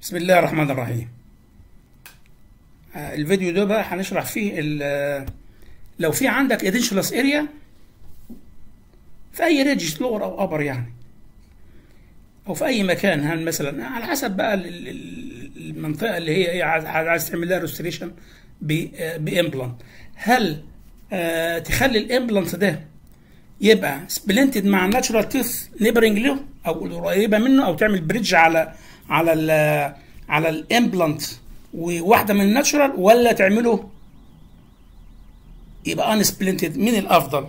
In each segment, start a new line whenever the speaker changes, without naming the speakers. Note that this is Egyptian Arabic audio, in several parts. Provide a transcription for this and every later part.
بسم الله الرحمن الرحيم آه، الفيديو ده بقى هنشرح فيه ال- لو في عندك ادنشلس اريا في اي ريدج لور او ابر يعني او في اي مكان هل مثلا على حسب بقى ال- ال- ال- المنطقه اللي هي ايه عايز عايز تعمل لها ريستوريشن بامبلانت هل آه تخلي الامبلانت ده يبقى سبلنتد مع ناتشورال تيث نيبرنج له او قريبه منه او تعمل بريدج على على ال على الامبلانت وواحده من الناتشورال ولا تعمله يبقى ان سبلنتد مين الافضل؟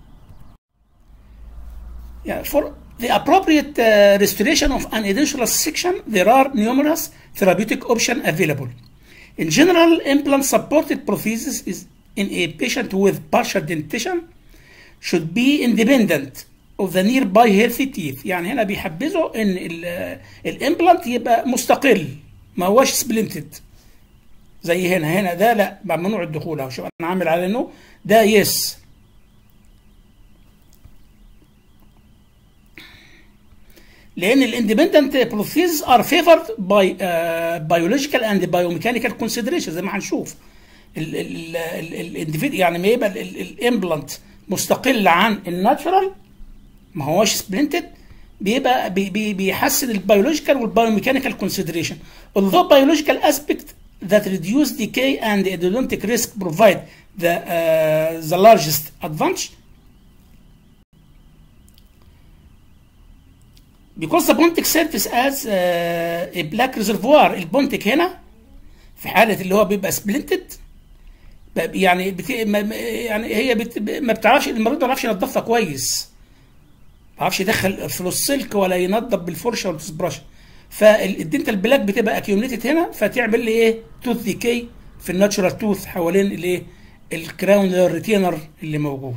Yeah, for the appropriate uh, restoration of an edentulous section, there are numerous therapeutic options available. In general, implant supported prosthesis is in a patient with partial dentition should be independent of the nearby healthy teeth. يعني هنا بيحبذوا ان الامبلانت يبقى مستقل ما هوش سبلنتد زي هنا هنا ده لا ممنوع الدخول اهو شوف انا عامل على انه ده يس لان الاندبندنت بروثيز ار فيفرد باي بيولوجيكال اند بايوميكانيكال كونسيدريشن زي ما هنشوف ال- ال- ال- ال- يعني ما يبقى الامبلانت مستقل عن الناتشرال ما هوش سبلنتد بيبقى بي بي بيحسن البيولوجيكال والبايوميكانيكال كونسيدريشن although biological aspect that reduce decay and endodontic risk provide the uh, the largest advantage because the pontic serves as uh, a black reservoir البونتك هنا في حاله اللي هو بيبقى سبلنتد يعني بت... ما... يعني هي بت... ما بتعرفش المريض ما بيعرفش ينظفها كويس ما بيعرفش يدخل فلوس سلك ولا ينظف بالفرشه ولا بالبرش فالدنتال بلاك بتبقى اكيوميتد هنا فتعمل لي ايه توث ديكي في الناتشورال توث حوالين الايه الكراون الريتينر اللي موجود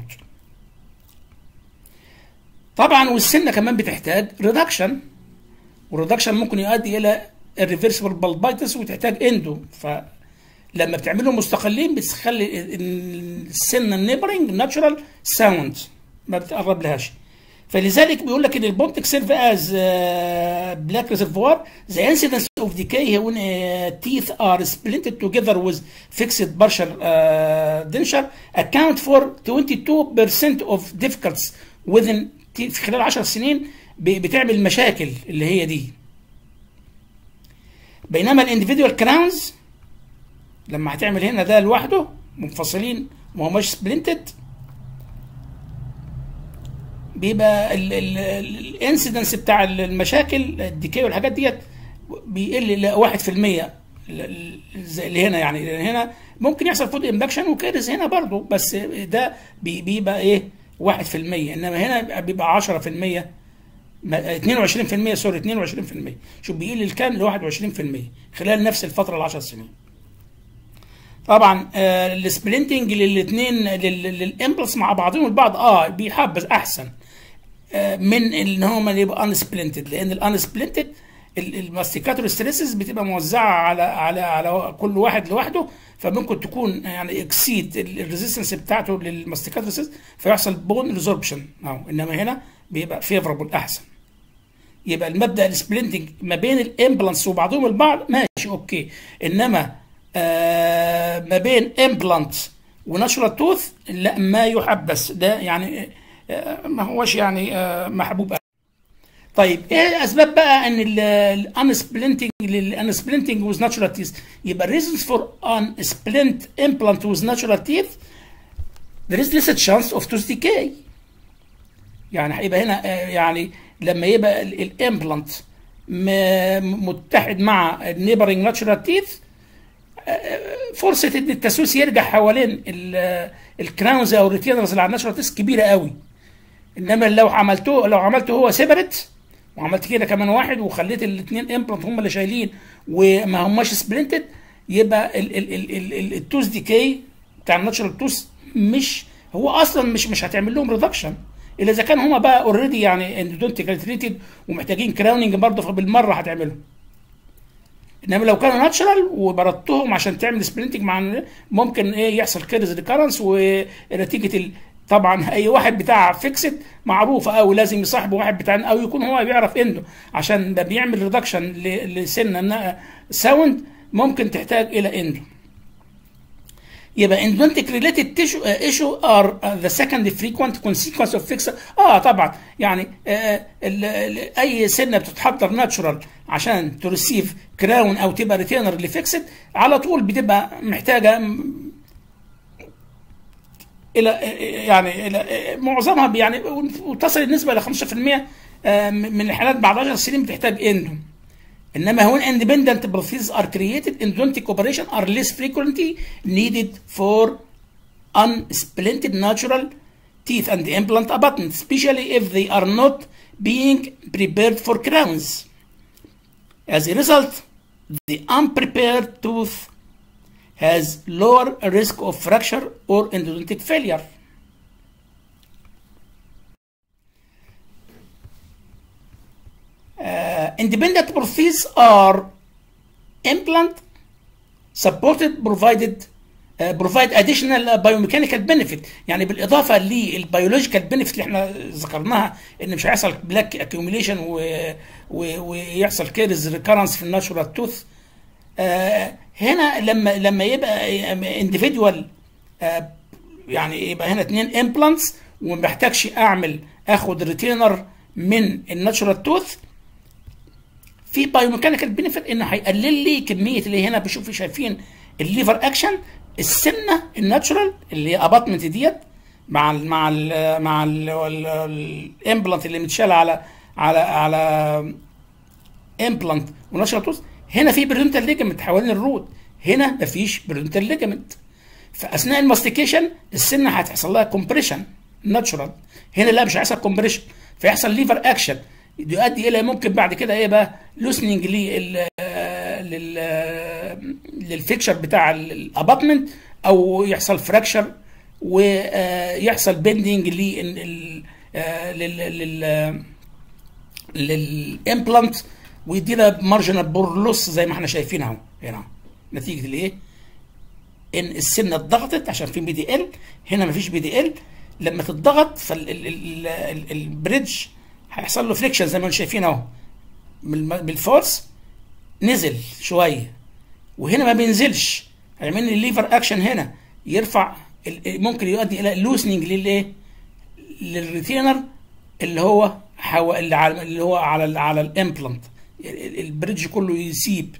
طبعا والسنه كمان بتحتاج ريدكشن والريدكشن ممكن يؤدي الى الريفرسبل بالبايتس وتحتاج اندو فلما بتعملهم مستقلين بتخلي السنه النيبرنج ناتشورال ساوند ما بتقرب لهاش فلذلك بيقول لك ان البونتك سيرف از بلاك ريزرفوار ذا انسيدنس اوف ديكاي when uh, teeth are splinted together with fixed partial uh, denture account for 22% of difficulties within في خلال 10 سنين بتعمل مشاكل اللي هي دي بينما الانديفيدوال كراونز لما هتعمل هنا ده لوحده منفصلين ما هماش سبلنتد بيبقى الانسيدنس بتاع المشاكل الديكي والحاجات ديت بيقل ل 1% اللي هنا يعني هنا ممكن يحصل فود امباكشن وكارث هنا برضه بس ده بيبقى ايه 1% انما هنا بيبقى 10% 22% سوري 22% شوف بيقل الكام ل 21% خلال نفس الفتره ال 10 سنين طبعا آه السبلنتنج للاثنين للامبلس مع بعضهم البعض اه بيحبذ احسن آه من ان هم يبقى ان سبلنتد لان الان سبلنتد الماستيكاتور ستريسز بتبقى موزعه على على على كل واحد لوحده فممكن تكون يعني اكسيد الريزيستنس بتاعته للماستيكاتور ستريسز فيحصل بون ريزوربشن اهو انما هنا بيبقى فيفربل احسن يبقى المبدا السبلنتنج ما بين الامبلانس وبعضهم البعض ماشي اوكي انما آه ما بين امبلانت وناتشورال توث لا ما يحبس ده يعني آه ما هوش يعني آه محبوب طيب ايه اسباب بقى ان الان سبلنتنج الان سبلنتنج ويز ناتشورال تيث يبقى reasons for ان سبلنت implant with natural teeth there is less chance of tooth decay يعني هيبقى هنا يعني لما يبقى الامبلانت متحد مع النيبرنج ناتشورال تيث فرصه ان التسويس يرجع حوالين الكراونز او الريتينرز اللي على الناتشورال تيث كبيره قوي انما لو عملته لو عملته هو سيبريت وعملت كده كمان واحد وخليت الاثنين امبلانت هم اللي شايلين وما هماش سبلنتد يبقى التوز ديكي بتاع الناتشورال توز مش هو اصلا مش مش هتعمل لهم ريدكشن الا اذا كان هم بقى اوريدي يعني اندودونتيكال تريتد ومحتاجين كراوننج برضه فبالمره هتعملهم انما لو كانوا ناتشرال وبردتهم عشان تعمل سبلنتنج مع ممكن ايه يحصل كيرز ريكارنس ونتيجه طبعا اي واحد بتاع فيكسد معروف او لازم يصاحب واحد بتاع او يكون هو بيعرف اندو عشان ده بيعمل ريدكشن لسن ساوند ممكن تحتاج الى اندو يبقى endodontic related tissue uh, issue are uh, the second frequent consequence of fixed اه طبعا يعني uh, ال ال اي سنه بتتحضر ناتشورال عشان ترسيف كراون او تبقى ريتينر اللي فيكسد على طول بتبقى محتاجه الى يعني الى معظمها يعني وتصل النسبه ل 15% من الحالات بعد 10 سنين بتحتاج اندو انما هون independent procedures are created endodontic operation are less frequently needed for unsplinted natural teeth and implant abutment especially if they are not being prepared for crowns as a result the unprepared tooth has lower risk of fracture or endodontic failure uh, independent prostheses are implant supported provided uh, provide additional biomechanical benefit يعني بالاضافه للبيولوجيكال benefit اللي احنا ذكرناها ان مش هيحصل بلاك accumulation و... و... ويحصل كيرز ريكارنس في الناتشورال توث آه هنا لما لما يبقى individual آه يعني يبقى هنا اثنين امبلانتس وما بحتاجش اعمل اخد ريتينر من الناتشورال توث في بايوميكانيكال بنفيت انه هيقلل لي كميه اللي هنا بشوف شايفين الليفر اكشن السنه الناتشورال اللي هي اباتمنت ديت مع ال مع ال مع الامبلانت اللي متشال على على على امبلانت وناتشورال توث هنا في بريدونتال ليجمنت حوالين الروت هنا مفيش بريدونتال ليجمنت فاثناء الماستيكيشن السنه هتحصل لها كومبريشن ناتشورال هنا لا مش هيحصل كومبريشن فيحصل ليفر اكشن يؤدي الى ممكن بعد كده ايه بقى لوسننج لل لل للفيكشر بتاع الاباتمنت او يحصل فراكشر ويحصل بيندنج لل لل للامبلانت ويدينا مارجنال بورلوس زي ما احنا شايفين اهو هنا نتيجه الايه؟ ان السنه اتضغطت عشان في بي دي ال هنا مفيش بي دي ال لما تتضغط فالبريدج هيحصل له فريكشن زي ما انتم شايفين اهو بالفورس نزل شويه وهنا ما بينزلش هيعمل لي الليفر اكشن هنا يرفع ممكن يؤدي الى لوسننج للايه؟ للريتينر اللي هو حو... اللي, على... اللي هو على ال... على الامبلانت البريدج كله يسيب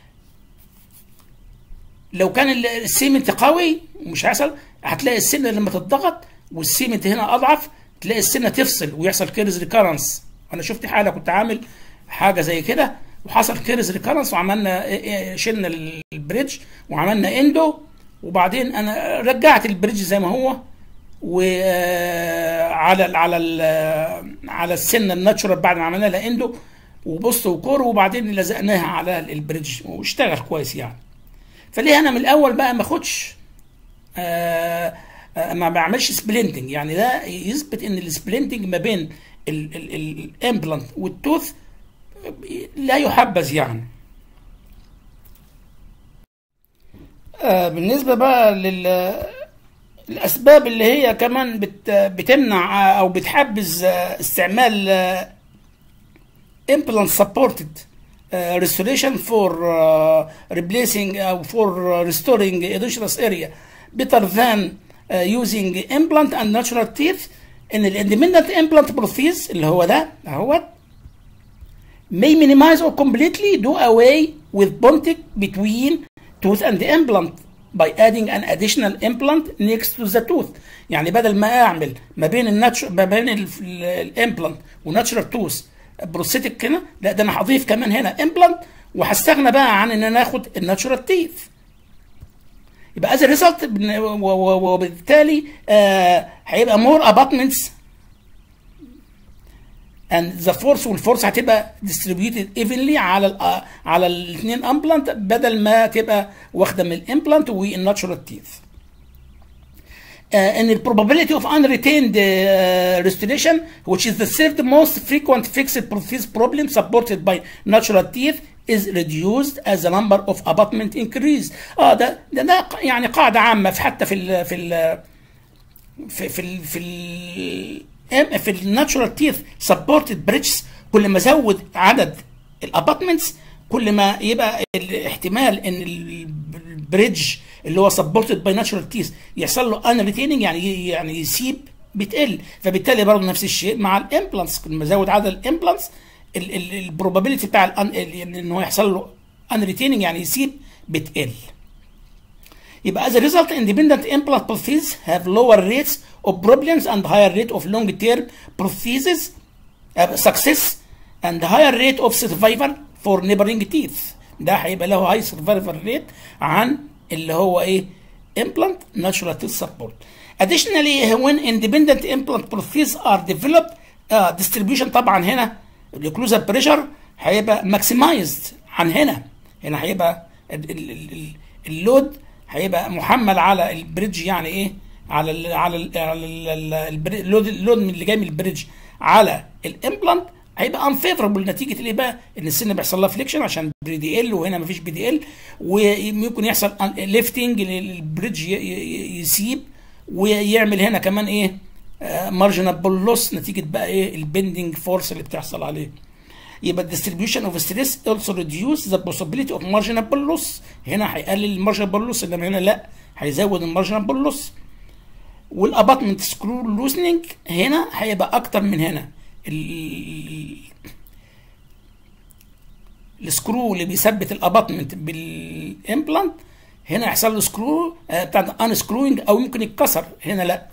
لو كان السيمنت قوي ومش هيحصل هتلاقي السنه لما تتضغط والسيمنت هنا اضعف تلاقي السنه تفصل ويحصل كيرز ريكارنس انا شفت حاله كنت عامل حاجه زي كده وحصل كيرز ريكارنس وعملنا شلنا البريدج وعملنا اندو وبعدين انا رجعت البريدج زي ما هو وعلى ال على ال على السنه الناتشورال بعد ما عملنا لها اندو وبص وكور وبعدين لزقناها على البريدج واشتغل كويس يعني فليه انا من الاول بقى ما اخدش آه ما بعملش سبلنتنج يعني ده يثبت ان السبلنتنج ما بين الامبلانت والتوث لا يحبذ يعني آه بالنسبه بقى لل الاسباب اللي هي كمان بت بتمنع او بتحبذ استعمال implant supported uh, restoration for uh, replacing او uh, for restoring edocious area better than uh, using implant and natural teeth ان الاندبندنت implant prosthesis اللي هو ده اهوت may minimize or completely do away with bonding between tooth and the implant by adding an additional implant next to the tooth يعني بدل ما اعمل ما بين الناتشر ما بين الامبلانت وناتشرال توث بروستيك هنا لا ده انا هضيف كمان هنا امبلانت وهستغنى بقى عن ان انا اخد الناتشرال تيث يبقى از ريزلت وبالتالي آه هيبقى مور اباتمنتس and the force والفورس هتبقى distributed evenly على ال على الاثنين امبلانت بدل ما تبقى واخده من الامبلانت والناتشورال تيث. Uh, and the probability of unretained uh, restoration, which is the third most frequent fixed prosthesis problem supported by natural teeth, is reduced as the number of abutment increase. اه ده ده, ده يعني قاعده عامه في حتى في ال في ال في في ال في ال في الناتشورال تيث سبورتد بريدجز كل ما زود عدد الاباتمنتس كل ما يبقى الاحتمال ان البريدج اللي هو سبورتد باي ناتشورال تيث يحصل له ان ريتيننج يعني يعني يسيب بتقل فبالتالي برضه نفس الشيء مع الامبلانس كل ما زود عدد الامبلانس البروبابيلتي بتاع ان هو يحصل له ان ريتيننج يعني يسيب بتقل يبقى as a result independent implant prostheses have lower rates of problems and higher rate of long term prosthesis uh, success and higher rate of survival for neighboring teeth ده هيبقى له high survival rate عن اللي هو ايه implant natural teeth support additionally when independent implant prostheses are developed uh, distribution طبعا هنا الاوكلوزال بريشر هيبقى maximized عن هنا هنا هيبقى اللود هيبقى محمل على البريدج يعني ايه على ال على ال على اللود اللود اللي جاي من البريدج على الامبلانت هيبقى انفيفربل نتيجه الايه بقى ان السن بيحصل لها فليكشن عشان بي دي ال وهنا مفيش بي دي ال وممكن يحصل ليفتنج للبريدج يسيب ويعمل هنا كمان ايه مارجنال بولوس نتيجه بقى ايه البندنج فورس اللي بتحصل عليه يبقى distribution of stress also reduce the possibility of marginal loss هنا هيقلل المارجنال loss انما هنا لا هيزود المارجنال loss والاباتمنت سكرو لوسننج هنا هيبقى اكتر من هنا السكرو اللي بيثبت الاباتمنت بالامبلانت هنا يحصل له سكرو بتاع ان سكروينج او ممكن يتكسر هنا لا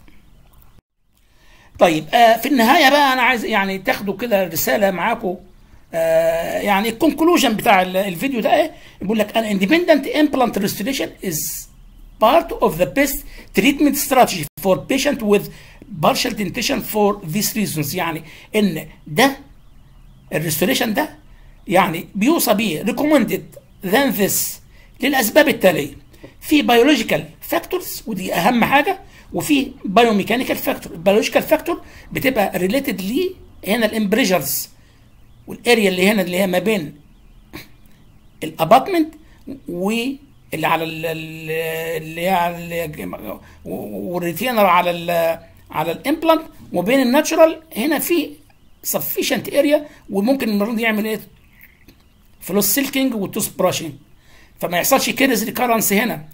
طيب آه في النهايه بقى انا عايز يعني تاخدوا كده رساله معاكم آه يعني الكونكلوجن بتاع الفيديو ده ايه بيقول لك an independent implant restoration is part of the best treatment strategy for patient with partial dentition for these reasons يعني ان ده الريستوريشن ده يعني بيوصى بيه recommended than this للاسباب التاليه في بيولوجيكال فاكتورز ودي اهم حاجه وفي بايوميكانيكال فاكتور البيولوجيكال فاكتور بتبقى ريليتد ليه هنا الامبريجرز والاريا اللي هنا اللي هي ما بين الاباتمنت واللي على اللي هي على والريتينر على ال على الامبلانت وبين الناتشرال هنا في سفيشنت اريا وممكن المريض يعمل ايه فلوس سيلكينج وتوس براشنج فما يحصلش كيرز ريكارنس هنا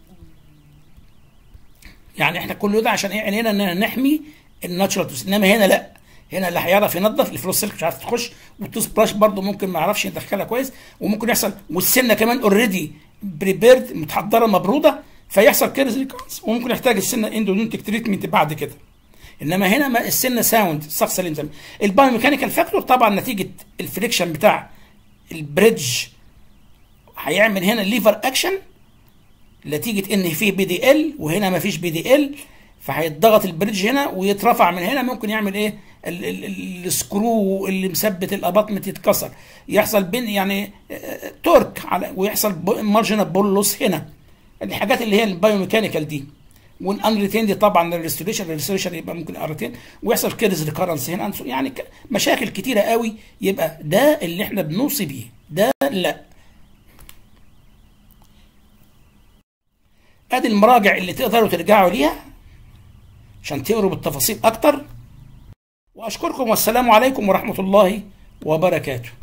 يعني احنا كل ده عشان ايه عينينا ان نحمي الناتشرال توس انما هنا لا هنا اللي هيعرف ينظف الفلوس سلك مش عارف تخش والتوس براش برده ممكن ما يعرفش يدخلها كويس وممكن يحصل والسنه كمان اوريدي بريبيرد متحضره مبروده فيحصل كيرز ريكارنس وممكن يحتاج السنه اندودونتيك تريتمنت بعد كده انما هنا ما السنه ساوند صح سليم زي البايوميكانيكال فاكتور طبعا نتيجه الفريكشن بتاع البريدج هيعمل هنا ليفر اكشن نتيجه ان في بي دي ال وهنا ما فيش بي دي ال فهيتضغط البريدج هنا ويترفع من هنا ممكن يعمل ايه السكرو اللي مثبت الاباطمنت يتكسر يحصل بين يعني تورك على ويحصل مارجنال بولوس هنا الحاجات اللي هي البايوميكانيكال دي والانريتين دي طبعا الريستوريشن الريستوريشن يبقى ممكن ارتين ويحصل كيرز ريكارنس هنا يعني مشاكل كتيره قوي يبقى ده اللي احنا بنوصي بيه ده لا ادي المراجع اللي تقدروا ترجعوا ليها عشان تقروا بالتفاصيل اكتر واشكركم والسلام عليكم ورحمه الله وبركاته